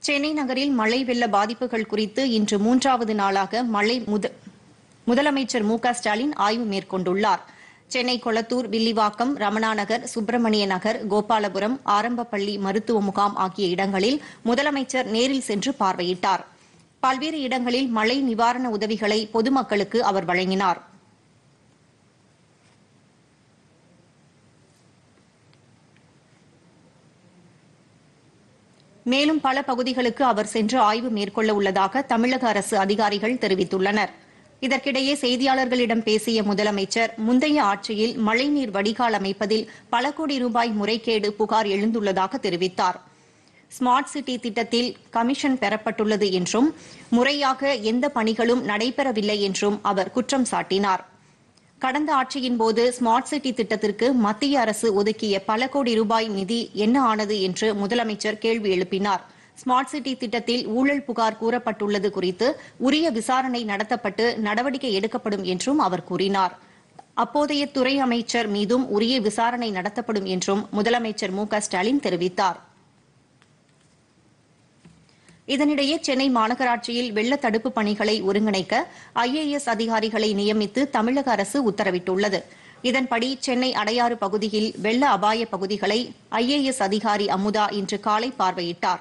சென்னை நகரில் மழை வெள்ள பாதிப்புகள் குறித்து இன்று மூன்றாவது நாளாக மழை முத- முதலமைச்சர் மு க ஸ்டாலின் ஆய்வு மேற்கொண்டுள்ளார் சென்னை கொளத்தூர் வில்லிவாக்கம் ரமணா நகர் சுப்பிரமணிய நகர் கோபாலபுரம் ஆரம்பப்பள்ளி மருத்துவ முகாம் ஆகிய இடங்களில் முதலமைச்சர் நேரில் சென்று பார்வையிட்டார் பல்வேறு இடங்களில் மழை நிவாரண உதவிகளை பொதுமக்களுக்கு அவர் வழங்கினார் மேலும் பல பகுதிகளுக்கு அவர் சென்று ஆய்வு மேற்கொள்ள உள்ளதாக தமிழக அரசு அதிகாரிகள் தெரிவித்துள்ளனர் இதற்கிடையே செய்தியாளர்களிடம் பேசிய முதலமைச்சர் முந்தைய ஆட்சியில் மழைநீர் வடிகால் அமைப்பதில் பல கோடி ரூபாய் முறைகேடு புகார் எழுந்துள்ளதாக தெரிவித்தார் ஸ்மார்ட் சிட்டி திட்டத்தில் கமிஷன் பெறப்பட்டுள்ளது என்றும் முறையாக எந்த பணிகளும் நடைபெறவில்லை என்றும் அவர் குற்றம் சாட்டினார் கடந்த ஆட்சியின் போது ஸ்மார்ட் சிட்டி திட்டத்திற்கு மத்திய அரசு ஒதுக்கிய பல கோடி ரூபாய் நிதி என்ன ஆனது என்று முதலமைச்சர் கேள்வி எழுப்பினார் ஸ்மார்ட் சிட்டி திட்டத்தில் ஊழல் புகார் கூறப்பட்டுள்ளது குறித்து உரிய விசாரணை நடத்தப்பட்டு நடவடிக்கை எடுக்கப்படும் என்றும் அவர் கூறினார் அப்போதைய துறை அமைச்சர் மீதும் உரிய விசாரணை நடத்தப்படும் என்றும் முதலமைச்சர் மு க ஸ்டாலின் தெரிவித்தார் இதனிடையே சென்னை மாநகராட்சியில் வெள்ள தடுப்பு பணிகளை ஒருங்கிணைக்க ஐஏஎஸ் அதிகாரிகளை நியமித்து தமிழக அரசு உத்தரவிட்டுள்ளது இதன்படி சென்னை அடையாறு பகுதியில் வெள்ள அபாய பகுதிகளை ஐஏஎஸ் அதிகாரி அமுதா இன்று காலை பார்வையிட்டார்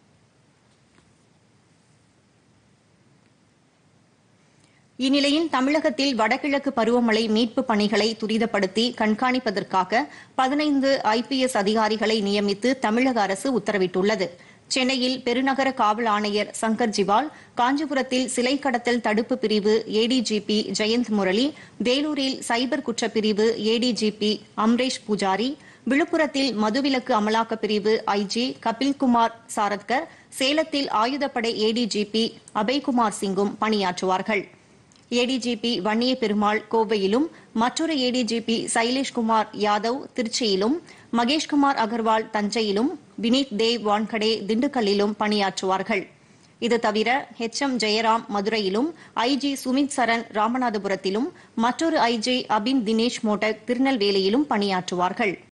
இந்நிலையில் தமிழகத்தில் வடகிழக்கு பருவமழை மீட்பு பணிகளை துரிதப்படுத்தி கண்காணிப்பதற்காக பதினைந்து ஐபிஎஸ் அதிகாரிகளை நியமித்து தமிழக அரசு உத்தரவிட்டுள்ளது சென்னையில் பெருநகர காவல் ஆணையர் சங்கர் ஜிவால் காஞ்சிபுரத்தில் சிலை கடத்தல் தடுப்பு பிரிவு ஏடிஜிபி ஜெயந்த் முரளி வேலூரில் சைபர் குற்றப்பிரிவு ஏடிஜிபி அம்ரேஷ் பூஜாரி விழுப்புரத்தில் மதுவிலக்கு அமலாக்கப் பிரிவு ஐஜி கபில்குமார் சாரத்கர் சேலத்தில் ஆயுதப்படை ஏடிஜிபி அபய்குமார் சிங்கும் பணியாற்றுவார்கள் ஏடிஜிபி வன்னிய பெருமாள் கோவையிலும் மற்றொரு ஏடிஜிபி சைலேஷ்குமார் யாதவ் திருச்சியிலும் மகேஷ்குமார் அகர்வால் தஞ்சையிலும் வினீத் தேவ் வான்கடே திண்டுக்கல்லிலும் பணியாற்றுவார்கள் இது தவிர ஹெச் எம் ஜெயராம் மதுரையிலும் ஐஜி சுமித் சரண் ராமநாதபுரத்திலும் மற்றொரு ஐஜி அபின் தினேஷ் மோட்டக் திருநெல்வேலியிலும் பணியாற்றுவார்கள்